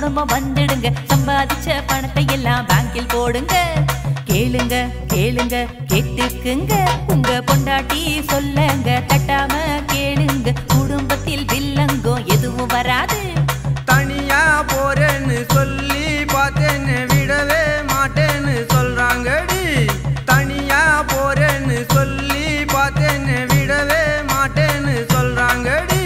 குடும்பம் வந்துடுங்க சம்பாதிச்ச பணத்தை எல்லாம் பேங்கில் போடுங்க கேளுங்க கேளுங்க கேட்டுக்குங்க உங்க பொண்டாட்டி சொல்லுங்க தட்டாம கேளுங்க குடும்பத்தில் வில்லங்கோ எதுவும் வராது தனியா போறேன்னு சொல்லி பார்த்தேன்னு விடவே மாட்டேன்னு சொல்றாங்கடி தனியா போறேன்னு சொல்லி பார்த்தேன்னு விடவே மாட்டேன்னு சொல்றாங்கடி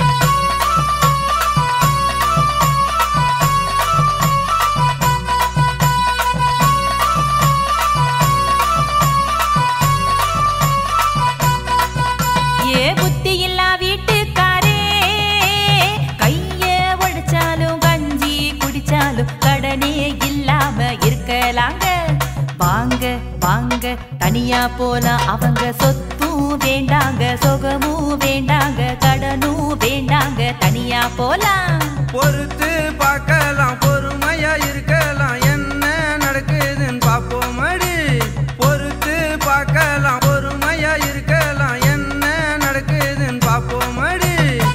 ஏ புத்தி இல்லா வீட்டுக்காரே கைய ஒழிச்சாலும் கஞ்சி குடிச்சாலும் கடனே இல்லாம இருக்கலாங்க வாங்க வாங்க தனியா போலாம் அவங்க சொத்தும் வேண்டாங்க சொகமும் வேண்டாங்க கடனும் வேண்டாங்க தனியா போலாம் பொறுத்து பார்க்கலாம் பொறுமையா இருக்கலாம் என்ன நடக்குதுன்னு பார்ப்போமடி பொறுத்து பார்க்கலாம் பொறுமையா இருக்கலாம் என்ன நடக்குதுன்னு பார்ப்போமடி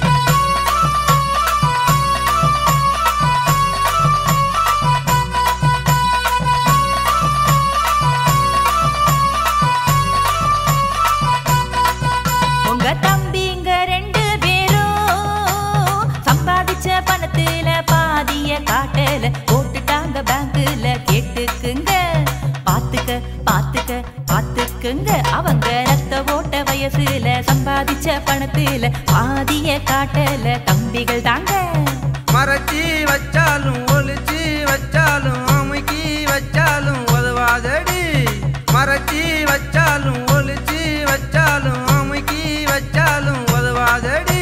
உங்க தம்பிங்க ரெண்டு பேரும் சம்பாதிச்ச பணத்துல பாதிய காட்டல போட்டுட்டாங்க பேங்க்ல கேட்டுக்குங்க பாத்துக்க பாத்துக்க பாத்துக்குங்க அவங்க ரத்த ஓட்ட வயசுல சம்பாதிச்ச பணத்துல பாதிய காட்டல தம்பிகள் தாங்க மறைச்சி வச்சாலும் ஒளிச்சி வச்சாலும் அமுக்கி வச்சாலும் உதவாதடி மறைச்சி வச்சாலும் ஒளிச்சி வச்சாலும் அமுக்கி வச்சாலும் உதவாதடி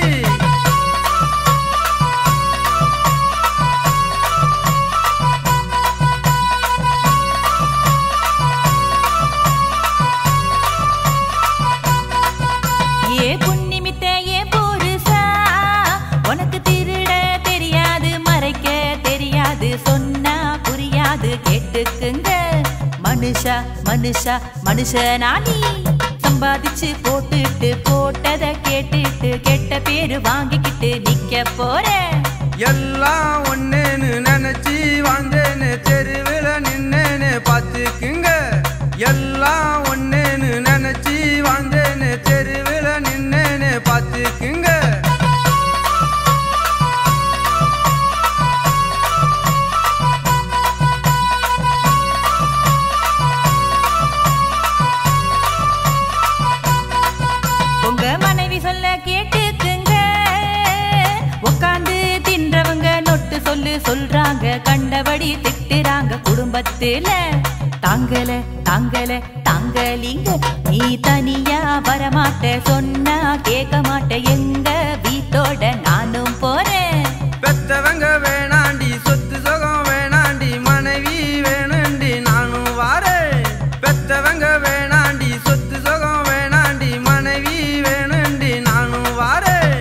ஏ புண்ணிமித்த ஏ புருஷா உனக்கு திருட தெரியாது மறைக்க தெரியாது சொன்னா புரியாது கேட்டுக்குங்க மனுஷா மனுஷா மனுஷனா நீ சம்பாதிச்சு போட்டுட்டு போட்டத கேட்டுட்டு கெட்ட பேரு வாங்கிக்கிட்டு நிக்க போற எல்லாம் ஒன்னேன்னு நினைச்சி வாழ்ந்தேன்னு தெருவில் நின்னேன்னு பார்த்துக்குங்க எல்லாம் ஒன்னேன்னு நினைச்சி வாழ்ந்தேன்னு தெருவில் நின்னேன்னு பார்த்துக்குங்க உங்க மனைவி சொல்ல கேட்டுக்குங்க உட்காந்து தின்றவங்க நொட்டு சொல்லு சொல்றாங்க கண்டபடி திட்டுறாங்க குடும்பத்துல தாங்கல தாங்கல தாங்கலிங்க நீ தனியா வரமாட்ட சொன்னா கேட்க மாட்ட எங்க வீட்டோட நானும் போறேன் பெத்தவங்க வேணாண்டி சொத்து சுகம் வேணாண்டி மனைவி வேணுண்டி நானும் வாரேன் பெத்தவங்க வேணாண்டி சொத்து சுகம் வேணாண்டி மனைவி வேணுண்டி நானும் வாரேன்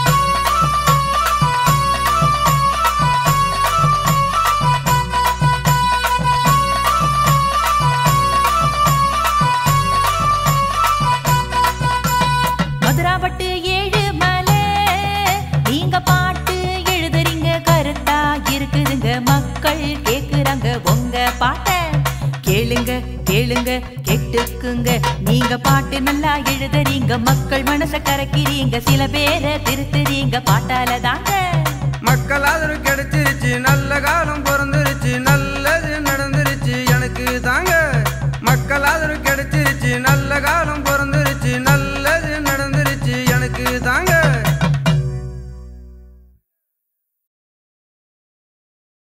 மதுராபட்டு ஏழு மலை நீங்க பாட்டு எழுதுறீங்க கருத்தா இருக்குதுங்க மக்கள் கேக்குறாங்க உங்க பாட்ட கேளுங்க கேளுங்க கேட்டுக்குங்க நீங்க பாட்டு நல்லா எழுதுறீங்க மக்கள் மனச கரைக்கிறீங்க சில பேரை திருத்துறீங்க பாட்டால தாங்க மக்கள் ஆதரவு கிடைச்சிருச்சு நல்ல காலம்